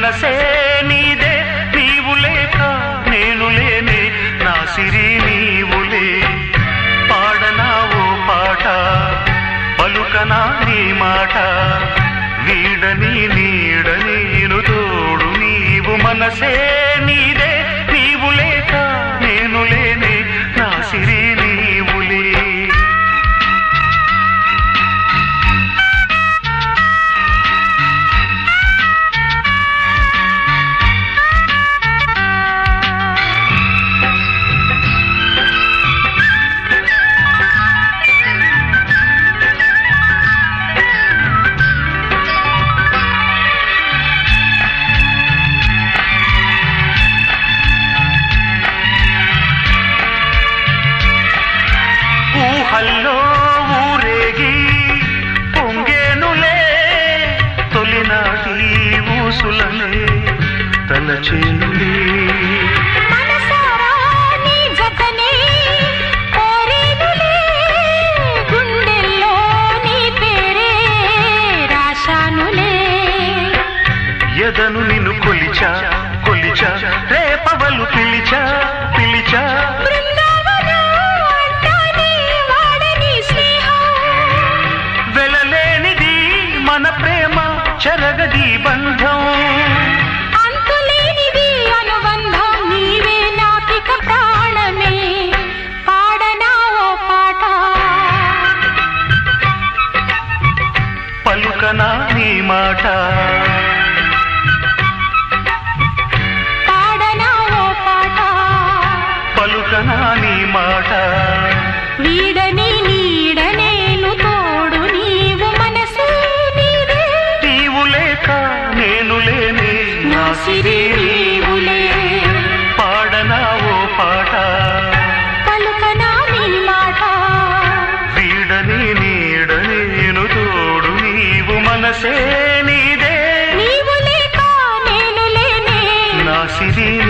మనసే నీదే నీవు లేక నేను లేనే నా సిరి నీవులే పాడనా ఓ పాట పలుకనా నీ మాట వీడని నీడనేను తోడు నీవు మనసే నీదే నీవు లేక నేను లేనే నా సిరి నీవులే ఊహల్లో ఊరేగి పొంగేనులే తొలినాటి ఊసులనే తలచేనులే మనసారా నీ జతనే కోరేనులే గుండెల్లో నీ పేరే రాశానులే ఎదను నిన్ను కొలిచా కొలిచా రేపవలు పిలిచా పిలిచా బృందావనం అంటానే వాడని స్నేహం వెలలేనిది మన ప్రేమ చెరగది బంధం అంతులేనిది అనుబంధం నీవే నాకిక ప్రాణమే పాడనా ఓ పాట పలుకనా నీ మాట పాడనా ఓ పాట పలుకనా నీ మాట వీడని నీడనేను తోడు నీవు మనసే నీదే నీవు లేక నేను లేనే నా సిరి నీవులే పాడనా ఓ పాట పలుకనా నీ మాట వీడని నీడ నేను తోడు నీవు మనసే నీదే నీవు లేక నేను లేనే నా సిరి